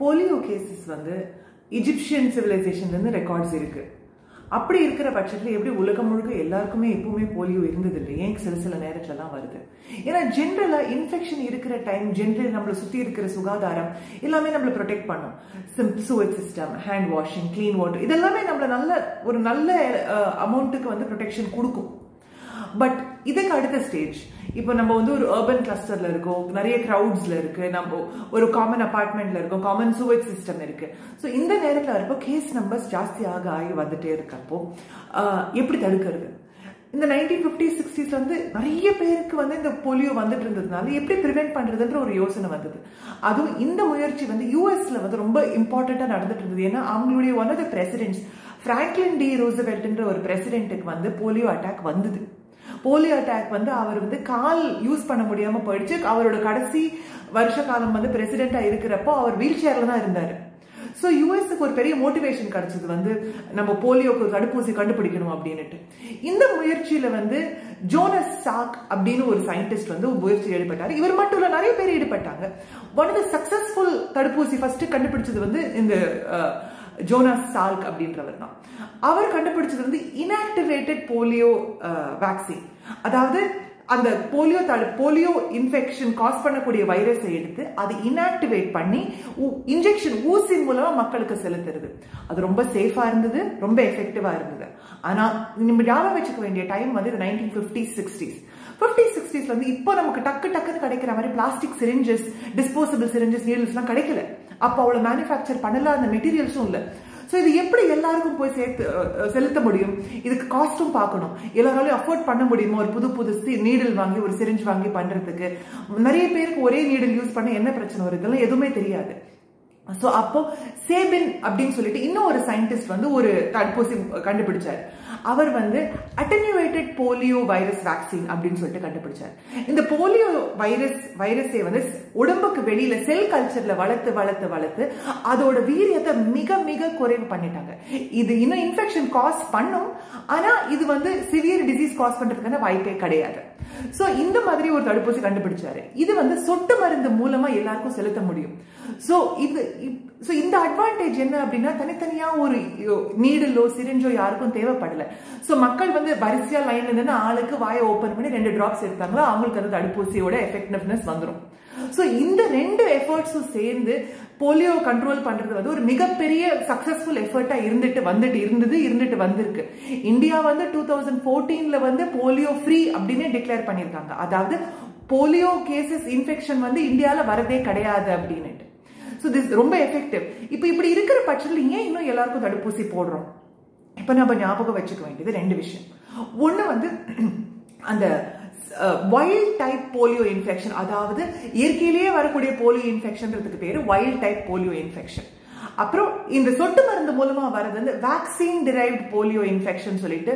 polio cases வந்து Egyptian சிவிலைசேஷன்லேருந்து records இருக்கு அப்படி இருக்கிற பட்சத்தில் எப்படி உலகம் முழுக்க எல்லாருக்குமே எப்பவுமே போலியோ இருந்தது இல்லை ஏன் சில சில நேரத்துல தான் வருது ஏன்னா ஜென்ரலாக இன்ஃபெக்ஷன் இருக்கிற டைம் ஜென்ரல் நம்மளை சுற்றி இருக்கிற சுகாதாரம் எல்லாமே நம்மளை ப்ரொடெக்ட் பண்ணும் sewage system hand washing clean water இதெல்லாமே நம்மளை நல்ல ஒரு நல்ல அமௌண்ட்டுக்கு வந்து ப்ரொடெக்ஷன் கொடுக்கும் பட் இதுக்கு அடுத்த ஸ்டேஜ் இப்போ நம்ம வந்து ஒரு அர்பன் கிளஸ்டர்ல இருக்கோம் நிறைய க்ரௌட்ஸ்ல இருக்கு நம்ம ஒரு காமன் அபார்ட்மெண்ட்ல இருக்கோம் காமன் சூவேஜ் சிஸ்டம் இருக்கு ஸோ இந்த நேரத்தில் இருப்போ கேஸ் நம்பர்ஸ் ஜாஸ்தி ஆக ஆகி வந்துட்டே இருக்கப்போ எப்படி தடுக்கிறது இந்த நைன்டீன் ஃபிஃப்டி சிக்ஸ்டீஸ்ல வந்து நிறைய பேருக்கு வந்து இந்த போலியோ வந்துட்டு இருந்ததுனால எப்படி ப்ரிவென்ட் பண்றதுன்ற ஒரு யோசனை வந்தது அதுவும் இந்த முயற்சி வந்து யூஎஸ்ல வந்து ரொம்ப இம்பார்ட்டண்டா நடந்துட்டு இருந்தது ஏன்னா அவங்களுடைய one of the presidents Franklin D ரோசவெல்ட்ன்ற ஒரு பிரசிடென்ட்டுக்கு வந்து போலியோ அட்டாக் வந்தது போலியோ அட்டாக் வந்து அவர் வந்து கால் யூஸ் பண்ண முடியாம போயிடுச்சு அவரோட கடைசி வருஷ காலம் வந்து பிரசிடென்டா இருக்கிறப்போ அவர் வீல் சேர்ல தான் இருந்தாரு ஸோ யூஎஸ்க்கு ஒரு பெரிய மோட்டிவேஷன் கிடைச்சது வந்து நம்ம போலியோக்கு தடுப்பூசி கண்டுபிடிக்கணும் அப்படின்னுட்டு இந்த முயற்சியில வந்து ஜோனஸ் சாக் அப்படின்னு ஒரு சயின்டிஸ்ட் வந்து முயற்சி ஈடுபட்டார் இவர் மட்டும் இல்ல நிறைய பேர் ஈடுபட்டாங்க ஒன் ஆஃப் த சக்சஸ்ஃபுல் தடுப்பூசி ஃபர்ஸ்ட் கண்டுபிடிச்சது வந்து இந்த ஜோனாஸ் சால்க் அப்படின்றவர் தான் அவர் கண்டுபிடிச்சது வந்து இன்ஆக்டிவேட்டட் போலியோ வேக்சின் அதாவது அந்த போலியோ தடு போலியோ இன்ஃபெக்ஷன் காஸ் பண்ணக்கூடிய வைரஸை எடுத்து அதை இன்ஆக்டிவேட் பண்ணி இன்ஜெக்ஷன் ஊசி மூலமா மக்களுக்கு செலுத்துறது அது ரொம்ப சேஃபா இருந்தது ரொம்ப எஃபெக்டிவா இருந்தது ஆனா நம்ம ஞாபகம் வச்சுக்க வேண்டிய டைம் வந்து நைன்டீன் பிப்டி சிக்ஸ்டீஸ் பிப்டி சிக்ஸ்டீஸ்ல வந்து இப்போ நமக்கு டக்கு டக்குன்னு கிடைக்கிற மாதிரி பிளாஸ்டிக் சிரிஞ்சஸ் டிஸ்போசபிள் சிரிஞ்சஸ் நீடில்ஸ்லாம் கிடைக்கல அப்போ அவ்வளோ மேனுஃபேக்சர் பண்ணல அந்த மெட்டீரியல்ஸும் இல்லை ஸோ இது எப்படி எல்லாருக்கும் போய் சேர்த்து செலுத்த முடியும் இதுக்கு காஸ்ட்டும் பார்க்கணும் எல்லாராலையும் அஃபோர்ட் பண்ண முடியுமா ஒரு புது புது நீடில் வாங்கி ஒரு சிரிஞ்ச் வாங்கி பண்றதுக்கு நிறைய பேருக்கு ஒரே நீடில் யூஸ் பண்ண என்ன பிரச்சனை வருதுன்னு எதுவுமே தெரியாது ஸோ அப்போ சேபின் அப்படின்னு சொல்லிட்டு இன்னும் ஒரு சயின்டிஸ்ட் வந்து ஒரு தடுப்பூசி கண்டுபிடிச்சார் அவர் வந்து அட்டன்யூவேட்டட் போலியோ வைரஸ் வேக்சின் அப்படின்னு சொல்லிட்டு கண்டுபிடிச்சார் இந்த போலியோ வைரஸ் வைரஸை வந்து உடம்புக்கு வெளியில செல் கல்ச்சர்ல வளர்த்து வளர்த்து வளர்த்து அதோட வீரியத்தை மிக மிக குறைவு பண்ணிட்டாங்க இது இன்னும் இன்ஃபெக்ஷன் காஸ் பண்ணும் ஆனா இது வந்து சிவியர் டிசீஸ் காஸ் பண்றதுக்கான வாய்ப்பே கிடையாது சோ இந்த மாதிரி ஒரு தடுப்பூசி கண்டுபிடிச்சாரு இது வந்து சொட்டு மருந்து மூலமா எல்லாருக்கும் செலுத்த முடியும் சோ இது ஸோ இந்த அட்வான்டேஜ் என்ன அப்படின்னா தனித்தனியா ஒரு நீடலோ சிரிஞ்சோ யாருக்கும் தேவைப்படல ஸோ மக்கள் வந்து வரிசையா லைன்ல இருந்து ஆளுக்கு வாயை ஓப்பன் பண்ணி ரெண்டு டிராப்ஸ் எடுத்தாங்களோ அவங்களுக்கு அந்த தடுப்பூசியோட எஃபெக்டிவ்னஸ் வந்துடும் ஸோ இந்த ரெண்டு எஃபர்ட்ஸும் சேர்ந்து போலியோ கண்ட்ரோல் பண்றது வந்து ஒரு மிகப்பெரிய சக்சஸ்ஃபுல் எஃபர்ட்டா இருந்துட்டு வந்துட்டு இருந்தது இருந்துட்டு வந்திருக்கு இந்தியா வந்து டூ தௌசண்ட் ஃபோர்டீன்ல வந்து போலியோ ஃப்ரீ அப்படின்னு டிக்ளேர் பண்ணியிருக்காங்க அதாவது போலியோ கேசஸ் இன்ஃபெக்ஷன் வந்து இந்தியாவில் வரதே கிடையாது அப்படின்னுட்டு ஸோ திஸ் ரொம்ப எஃபெக்டிவ் இப்போ இப்படி இருக்கிற பட்சத்தில் ஏன் இன்னும் எல்லாருக்கும் தடுப்பூசி போடுறோம் இப்போ நம்ம ஞாபகம் வச்சுக்க வேண்டியது ரெண்டு விஷயம் ஒன்று வந்து அந்த வைல்ட் டைப் போலியோ இன்ஃபெக்ஷன் அதாவது இயற்கையிலேயே வரக்கூடிய போலியோ இன்ஃபெக்ஷன்றதுக்கு பேரு வைல்ட் டைப் போலியோ இன்ஃபெக்ஷன் அப்புறம் இந்த சொட்டு மருந்து மூலமா வர்றது வந்து வேக்சின் டிரைவ்ட் போலியோ இன்ஃபெக்ஷன் சொல்லிட்டு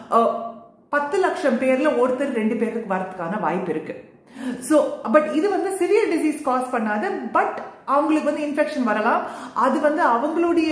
பத்து லட்சம் பேர்ல ஒருத்தர் ரெண்டு பேருக்கு வரதுக்கான வாய்ப்பு இருக்கு ஸோ பட் இது வந்து சிவியர் டிசீஸ் காஸ் பண்ணாது பட் அவங்களுக்கு வந்து இன்ஃபெக்ஷன் வரலாம் அது வந்து அவங்களுடைய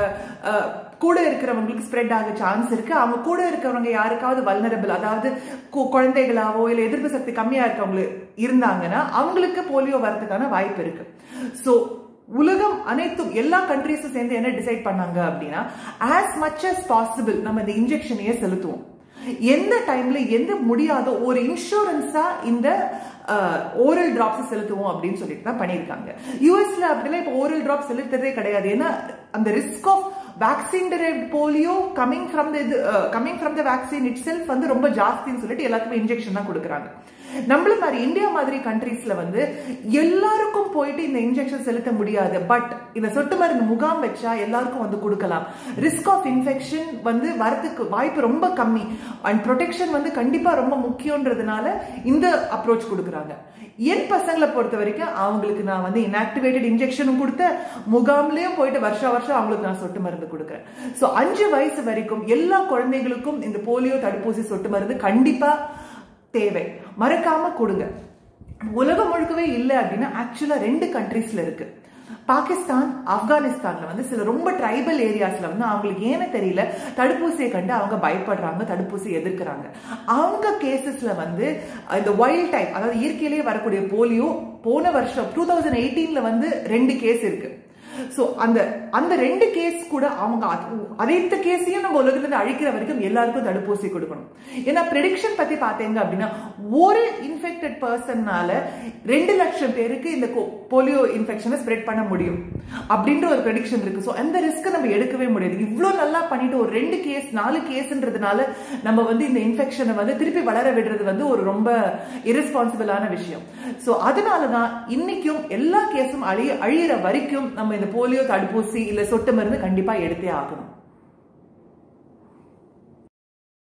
கூட இருக்கிறவங்களுக்கு ஸ்ப்ரெட் ஆக சான்ஸ் இருக்கு அவங்க கூட இருக்கிறவங்க யாருக்காவது வல்னரபிள் அதாவது குழந்தைகளாவோ இல்லை எதிர்ப்பு சக்தி கம்மியா இருக்கவங்க இருந்தாங்கன்னா அவங்களுக்கு போலியோ வரதுக்கான வாய்ப்பு இருக்கு ஸோ உலகம் அனைத்தும் எல்லா கண்ட்ரீஸும் சேர்ந்து என்ன டிசைட் பண்ணாங்க அப்படின்னா ஆஸ் மச் அஸ் பாசிபிள் நம்ம இந்த இன்ஜெக்ஷனையே செலுத்துவோம் எந்த டைம்ல எந்த முடியாதோ ஒரு இன்சூரன்ஸா இந்த ஓரல் டிராப்ஸ் செலுத்துவோம் அப்படின்னு சொல்லிட்டு தான் பண்ணியிருக்காங்க யூஎஸ்ல அப்படிலாம் இப்போ ஓரல் டிராப் செலுத்துறதே கிடையாது ஏன்னா அந்த risk of vaccine derived polio coming from the இது coming from the vaccine itself வந்து ரொம்ப ஜாஸ்தின்னு சொல்லிட்டு எல்லாத்துக்குமே இன்ஜெக்ஷன் தான் கொடுக்குறாங்க நம்மள மாதிரி இந்தியா மாதிரி கண்ட்ரீஸ்ல வந்து எல்லாருக்கும் போயிட்டு இந்த இன்ஜெக்ஷன் செலுத்த முடியாது பட் இந்த சொட்டு மருந்து முகாம் வச்சா எல்லாருக்கும் வந்து கொடுக்கலாம் ரிஸ்க் ஆஃப் இன்ஃபெக்ஷன் வந்து வரதுக்கு வாய்ப்பு ரொம்ப கம்மி அண்ட் ப்ரொடெக்ஷன் வந்து கண்டிப்பா ரொம்ப முக்கியன்றதுனால இந்த அப்ரோச் கொடுக்குறாங்க என் பசங்களை பொறுத்த வரைக்கும் அவங்களுக்கு நான் வந்து இன்ஆக்டிவேட்டட் இன்ஜெக்ஷனும் கொடுத்த முகாம்லயும் போயிட்டு வருஷ வருஷம் அவங்களுக்கு நான் சொட்டு மருந்து கொடுக்குறேன் ஸோ அஞ்சு வயசு வரைக்கும் எல்லா குழந்தைகளுக்கும் இந்த போலியோ தடுப்பூசி சொட்டு மருந்து கண்டிப்பா தேவை மறக்காம கொடுங்க உலகம் முழுக்கவே இல்லை அப்படின்னா ஆக்சுவலா ரெண்டு கண்ட்ரீஸ்ல இருக்கு பாகிஸ்தான் ஆப்கானிஸ்தான்ல வந்து சில ரொம்ப ட்ரைபல் ஏரியாஸ்ல வந்து அவங்களுக்கு ஏன்னு தெரியல தடுப்பூசியை கண்டு அவங்க பயப்படுறாங்க தடுப்பூசி எதிர்க்கிறாங்க அவங்க கேசஸ்ல வந்து இந்த வைல்ட் டைப் அதாவது இயற்கையிலேயே வரக்கூடிய போலியோ போன வருஷம் டூ தௌசண்ட் எயிட்டீன்ல வந்து ரெண்டு கேஸ் இருக்கு ஸோ அந்த அந்த ரெண்டு கேஸ் கூட அவங்க அது- அனைத்து கேஸையும் நம்ம உலகத்துல அழிக்கிற வரைக்கும் எல்லாருக்கும் தடுப்பூசி கொடுக்கணும் ஏன்னா ப்ரெடிக்ஷன் பத்தி பாத்தீங்க அப்படின்னா ஒரு இன்ஃபெக்டட் பர்சன்னால ரெண்டு லட்சம் பேருக்கு இந்த போலியோ இன்ஃபெக்ஷனை ஸ்ப்ரெட் பண்ண முடியும் அப்படின்ற ஒரு ப்ரெடிக்ஷன் இருக்கு ஸோ அந்த ரிஸ்க் நம்ம எடுக்கவே முடியாது இவ்வளோ நல்லா பண்ணிட்டு ஒரு ரெண்டு கேஸ் நாலு கேஸ்ன்றதுனால நம்ம வந்து இந்த இன்ஃபெக்ஷனை வந்து திருப்பி வளர விடுறது வந்து ஒரு ரொம்ப irresponsible-ஆன விஷயம் ஸோ அதனால தான் இன்னைக்கும் எல்லா கேஸும் அழிய அழியிற வரைக்கும் நம்ம இந்த போலியோ தடுப்பூசி இல்ல சொட்டு மருந்து கண்டிப்பா எடுத்தே ஆகணும்